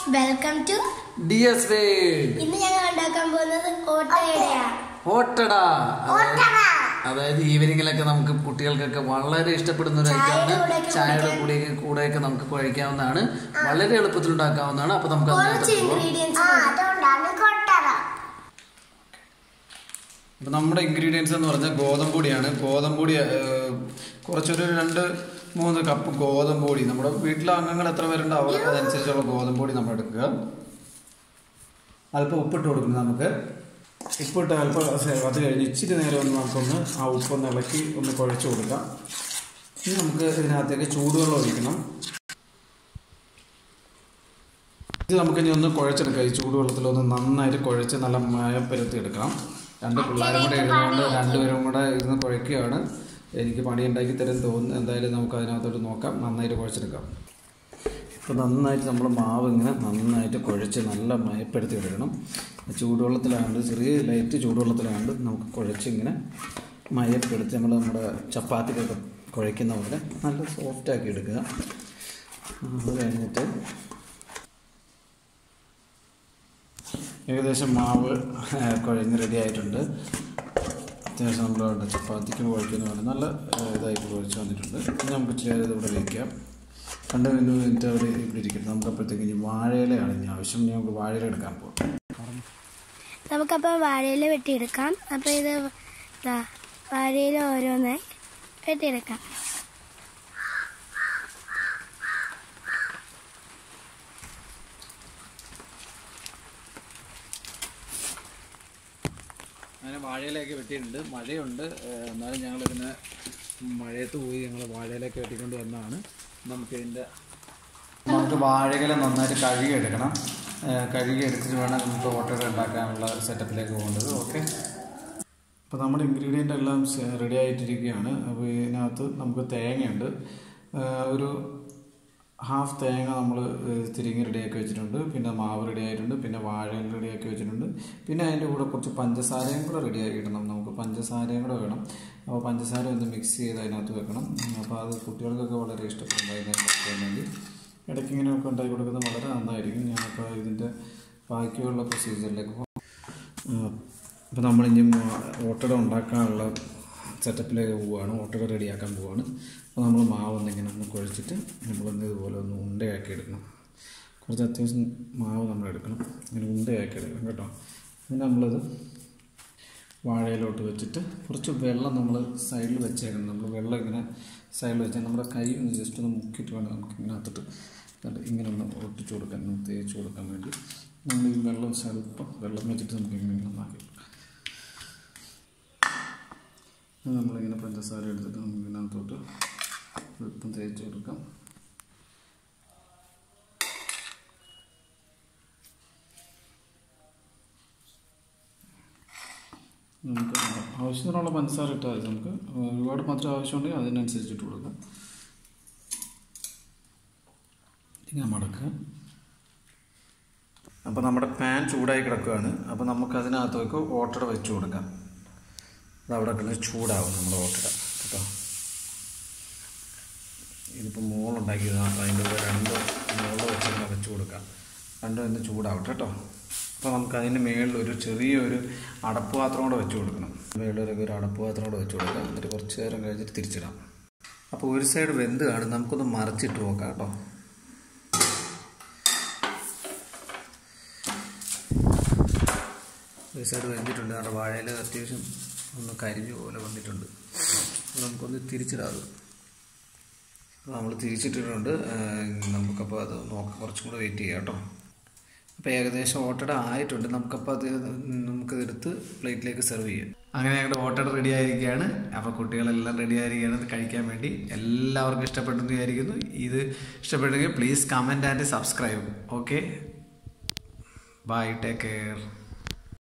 Welcome to D S word ഇന്ന് ഞങ്ങൾ ഉണ്ടാക്കാൻ പോകുന്നത് ഓട്ടയുടെയാണ് ഓട്ടട അതായത് ഈവനിങ്ങിലൊക്കെ നമുക്ക് കുട്ടികൾക്കൊക്കെ വളരെ ഇഷ്ടപ്പെടുന്ന ഒരു ചായയുടെ ഐറ്റമാണ് കൂടെയൊക്കെ ചായയുടെ കൂടെ കൂടെയൊക്കെ നമുക്ക് കഴിക്കാവുന്നതാണ് വളരെ എളുപ്പത്തിൽ ഉണ്ടാക്കാവുന്നതാണ് അപ്പൊ നമുക്ക് കുറച്ച് അതിനകത്ത് പോകാം. ഇൻഗ്രീഡിയൻസ് അതുകൊണ്ടാണ് കൊട്ടറ അപ്പൊ നമ്മുടെ ഇൻഗ്രീഡിയൻസ് എന്ന് പറഞ്ഞാൽ ഗോതമ്പ് പൊടിയാണ് ഗോതമ്പ് പൊടി ഏഹ്, കുറച്ചൊരു രണ്ട് മൂന്ന് കപ്പ് ഗോതമ്പ് പൊടി നമ്മുടെ വീട്ടിലെ അംഗങ്ങൾ എത്ര പേരുണ്ട് അവർ അതനുസരിച്ചുള്ള ഗോതമ്പ് പൊടി നമ്മൾ എടുക്കുക അല്പം ഉപ്പിട്ട് കൊടുക്കണം നമുക്ക് ഉപ്പിട്ട് അല്പം അത് കഴിഞ്ഞ് ഇച്ചിരി നേരം ഒന്ന് നമുക്കൊന്ന് ആ ഉപ്പൊന്ന് ഇളക്കി ഒന്ന് കുഴച്ച് കൊടുക്കാം ഇനി നമുക്ക് ഇതിനകത്തേക്ക് ചൂടുവെള്ളം ഒഴിക്കണം ഇത് നമുക്കിനി ഒന്ന് കുഴച്ചെടുക്കാം ഈ ചൂടുവെള്ളത്തിൽ ഒന്ന് നന്നായിട്ട് കുഴച്ച് നല്ല മയം പരത്തി എടുക്കണം രണ്ട് പിള്ളേരും കൂടെ ഇരുന്നുകൊണ്ട് രണ്ടുപേരും കൂടെ ഇരുന്ന് കുഴയ്ക്കുകയാണ് എനിക്ക് പണി ഉണ്ടാക്കി തരും തോന്നുന്നു എന്തായാലും നമുക്ക് അതിനകത്തോട്ട് നോക്കാം നന്നായിട്ട് കുഴച്ചെടുക്കാം ഇപ്പോൾ നന്നായിട്ട് നമ്മൾ മാവ് ഇങ്ങനെ നന്നായിട്ട് കുഴച്ച് നല്ല മയപ്പെടുത്തി എടുക്കണം ചൂടുവെള്ളത്തിലാണ്ട് ചെറിയ ലൈറ്റ് ചൂടുവെള്ളത്തിലാണ്ട് നമുക്ക് കുഴച്ച് ഇങ്ങനെ മയപ്പെടുത്തി നമ്മൾ നമ്മുടെ ചപ്പാത്തിക്കൊക്കെ കുഴയ്ക്കുന്ന പോലെ നല്ല സോഫ്റ്റാക്കി എടുക്കുക അത് കഴിഞ്ഞിട്ട് ഏകദേശം മാവ് കുഴഞ്ഞ് റെഡി ആയിട്ടുണ്ട് അത്യാവശ്യം നമ്മുടെ ചപ്പാത്തിക്ക് കുഴക്കുന്ന പോലെ നല്ല ഏഹ്, ഇതായിട്ട് കുഴച്ച് വന്നിട്ടുണ്ട് ഇനി നമുക്ക് ഇച്ചിരി നേരം ഇത് ഇവിടെ വയ്ക്കാം രണ്ട് മിനിറ്റ് മിനിറ്റ് അവിടെ ഇവിടെ ഇരിക്കട്ടെ നമുക്ക് അപ്പോഴത്തേക്ക് ഇനി വാഴയിലയാണ് ഇനി ആവശ്യം ഇനി നമുക്ക് വാഴയില എടുക്കാൻ പോകാം നമുക്കപ്പോൾ വാഴയില വെട്ടിയെടുക്കാം അപ്പോൾ ഇത് ദാ വാഴയില ഓരോന്നായി വെട്ടിയെടുക്കാം അങ്ങനെ വാഴയിലൊക്കെ വെട്ടിയിട്ടുണ്ട് മഴയുണ്ട് ഏഹ്, എന്നാലും ഞങ്ങളിതിനെ മഴയത്ത് പോയി ഞങ്ങൾ വാഴയിലൊക്കെ വെട്ടിക്കൊണ്ട് വന്നതാണ് നമുക്ക് ഇതിൻ്റെ നമുക്ക് വാഴയില നന്നായിട്ട് കഴുകി എടുക്കണം ഏഹ്, കഴുകി എടുത്തിട്ട് വേണം നമുക്ക് ഓട്ടോട ഉണ്ടാക്കാനുള്ള സെറ്റപ്പിലേക്ക് പോകേണ്ടത് ഓക്കെ അപ്പോൾ നമ്മുടെ ഇൻഗ്രീഡിയൻ്റ് എല്ലാം റെഡി ആയിട്ടിരിക്കുകയാണ് അപ്പോൾ ഇതിനകത്ത് നമുക്ക് തേങ്ങയുണ്ട് ഏഹ്, ഒരു ഹാഫ് തേങ്ങ നമ്മൾ തിരിങ്ങി റെഡിയാക്കി വെച്ചിട്ടുണ്ട് പിന്നെ മാവ് റെഡി ആയിട്ടുണ്ട് പിന്നെ വാഴയിൽ റെഡിയാക്കി വെച്ചിട്ടുണ്ട് പിന്നെ അതിൻ്റെ കൂടെ കുറച്ച് പഞ്ചസാരയും കൂടെ റെഡിയാക്കി ഇടണം നമുക്ക് പഞ്ചസാരയും കൂടെ വേണം അപ്പോൾ പഞ്ചസാര ഒന്ന് മിക്സ് ചെയ്ത് അതിനകത്ത് വെക്കണം അപ്പോൾ അത് കുട്ടികൾക്കൊക്കെ വളരെ ഇഷ്ടപ്പെടും വൈകുന്നേരം കഴിക്കാൻ വേണ്ടി ഇടയ്ക്ക് ഇങ്ങനെയൊക്കെ ഉണ്ടാക്കി കൊടുക്കുന്നത് വളരെ നന്നായിരിക്കും ഞാനപ്പോൾ ഇതിൻ്റെ ബാക്കിയുള്ള പ്രൊസീജിയറിലേക്ക് പോകാം അപ്പോൾ നമ്മളിനി ഓട്ടട ഉണ്ടാക്കാനുള്ള സെറ്റപ്പിലേക്ക് പോവുകയാണ് ഓട്ടട റെഡിയാക്കാൻ പോവുകയാണ് അപ്പോൾ നമ്മൾ മാവ് ഒന്നിങ്ങനെ ഒന്ന് കുഴച്ചിട്ട് നമ്മളൊന്ന് ഇതുപോലെ ഒന്ന് ഉണ്ടയാക്കി എടുക്കണം കുറച്ച് അത്യാവശ്യം മാവ് നമ്മൾ എടുക്കണം ഇങ്ങനെ ഉണ്ടയാക്കി എടുക്കണം കേട്ടോ പിന്നെ നമ്മളത് വാഴയിലോട്ട് വെച്ചിട്ട് കുറച്ച് വെള്ളം നമ്മൾ സൈഡിൽ വെച്ചേക്കണം നമ്മൾ വെള്ളം ഇങ്ങനെ സൈഡിൽ വെച്ചാൽ നമ്മുടെ കൈ ഒന്ന് ജസ്റ്റ് ഒന്ന് മുക്കിയിട്ട് വേണം നമുക്ക് ഇതിനകത്തിട്ട് എന്നിട്ട് ഇങ്ങനെ ഒന്ന് ഒട്ടിച്ചു കൊടുക്കാൻ ഒന്ന് തേച്ച് കൊടുക്കാൻ വേണ്ടി നമ്മൾ ഈ വെള്ളം സ്വല്പം വെള്ളം വെച്ചിട്ട് നമുക്ക് ഇങ്ങനെ ഇങ്ങനെ ഒന്നാക്കി കൊടുക്കാം. അത് നമ്മളിങ്ങനെ പഞ്ചസാര എടുത്തിട്ട് നമുക്ക് ഇതിനകത്തോട്ട് സ്വല്പം തേച്ച് കൊടുക്കാം നമുക്ക് ആവശ്യത്തിനുള്ള പഞ്ചസാര ഇട്ടാൽ മതി നമുക്ക് ഒരുപാട് മധുരം ആവശ്യമുണ്ടെങ്കിൽ അതിനനുസരിച്ച് ഇട്ട് കൊടുക്കാം ഇങ്ങനെ മടക്കുക അപ്പോൾ നമ്മുടെ പാൻ ചൂടായി കിടക്കുകയാണ് അപ്പോൾ നമുക്ക് അതിനകത്തേക്ക് ഓട്ടട വെച്ച് കൊടുക്കാം അത് അവിടെ കിടന്ന് ചൂടാവും നമ്മുടെ ഓട്ടട കേട്ടോ ഇതിപ്പോൾ മോളുണ്ടാക്കിയതാണ് അപ്പോൾ അതിൻ്റെ കൂടെ രണ്ട് മോള് വെച്ച് ഇങ്ങനെ വെച്ച് കൊടുക്കാം രണ്ടും ഇന്ന് ചൂടാവട്ടെ കേട്ടോ അപ്പോൾ നമുക്ക് അതിൻ്റെ മേളിൽ ഒരു ചെറിയൊരു അടപ്പ് പാത്രം കൂടെ വെച്ച് കൊടുക്കണം മേളിലൊക്കെ ഒരു അടപ്പ് പാത്രം കൂടെ വെച്ച് കൊടുക്കാം എന്നിട്ട് കുറച്ച് നേരം കഴിഞ്ഞിട്ട് തിരിച്ചിടാം അപ്പോൾ ഒരു സൈഡ് വെന്ത് കാണും നമുക്കൊന്ന് മറിച്ചിട്ട് നോക്കാം കേട്ടോ ഒരു സൈഡ് വെന്തിട്ടുണ്ട് നമ്മുടെ വാഴയിൽ അത്യാവശ്യം ഒന്ന് കരിഞ്ഞു പോലെ വന്നിട്ടുണ്ട് അപ്പോൾ നമുക്കൊന്ന് തിരിച്ചിടാം അപ്പോൾ നമ്മൾ തിരിച്ചിട്ടിട്ടുണ്ട് ഏഹ് നമുക്കപ്പോൾ അത് നോക്കാം കുറച്ചും കൂടെ വെയിറ്റ് ചെയ്യാം കേട്ടോ അപ്പോൾ ഏകദേശം ഓട്ടട ആയിട്ടുണ്ട് നമുക്കപ്പോൾ അത് നമുക്കതെടുത്ത് പ്ലേറ്റിലേക്ക് സെർവ് ചെയ്യാം അങ്ങനെ ഞങ്ങളുടെ ഓട്ടട റെഡി ആയിരിക്കുകയാണ് അപ്പോൾ കുട്ടികളെല്ലാം റെഡി ആയിരിക്കുകയാണ് ഇത് കഴിക്കാൻ വേണ്ടി എല്ലാവർക്കും ഇഷ്ടപ്പെട്ടെന്ന് വിചാരിക്കുന്നു ഇത് ഇഷ്ടപ്പെട്ടെങ്കിൽ please comment and subscribe okay bye take care